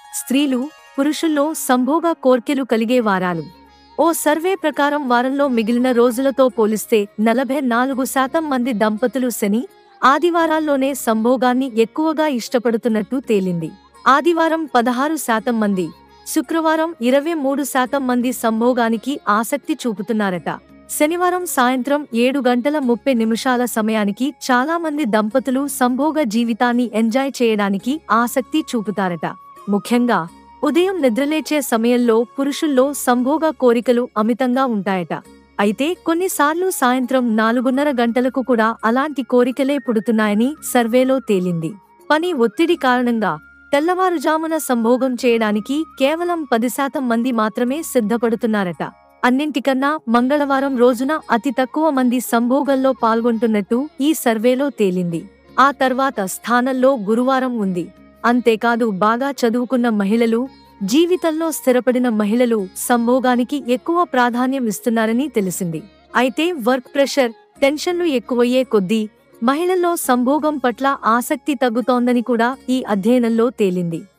స్త్రీలు పురుషుల్లో సంభోగ కోర్కెలు కలిగే వారాలు ఓ సర్వే ప్రకారం వారంలో మిగిలిన రోజులతో పోలిస్తే నలభై నాలుగు శాతం మంది దంపతులు శని ఆదివారాల్లోనే సంభోగాన్ని ఎక్కువగా ఇష్టపడుతున్నట్టు తేలింది ఆదివారం పదహారు శాతం మంది శుక్రవారం ఇరవై మూడు శాతం మంది సంభోగానికి ఆసక్తి చూపుతున్నారట శనివారం సాయంత్రం ఏడు గంటల ముప్పై నిమిషాల సమయానికి చాలా మంది దంపతులు సంభోగ జీవితాన్ని ఎంజాయ్ చేయడానికి ఆసక్తి చూపుతారట ముఖ్యంగా ఉదయం నిద్రలేచే సమయంలో పురుషుల్లో సంభోగ కోరికలు అమితంగా ఉంటాయట అయితే కొన్నిసార్లు సాయంత్రం నాలుగున్నర గంటలకు కూడా అలాంటి కోరికలే పుడుతున్నాయని సర్వేలో తేలింది పని ఒత్తిడి కారణంగా తెల్లవారుజామున సంభోగం చేయడానికి కేవలం పది శాతం మంది మాత్రమే సిద్ధపడుతున్నారట అన్నింటికన్నా మంగళవారం రోజున అతి తక్కువ మంది సంభోగంలో పాల్గొంటున్నట్టు ఈ సర్వేలో తేలింది ఆ తర్వాత స్థానంలో గురువారం ఉంది అంతేకాదు బాగా చదువుకున్న మహిళలు జీవితంలో స్థిరపడిన మహిళలు సంభోగానికి ఎక్కువ ప్రాధాన్యం ఇస్తున్నారని తెలిసింది అయితే వర్క్ ప్రెషర్ టెన్షన్లు ఎక్కువయ్యే కొద్దీ మహిళల్లో సంభోగం పట్ల ఆసక్తి తగ్గుతోందని కూడా ఈ అధ్యయనంలో తేలింది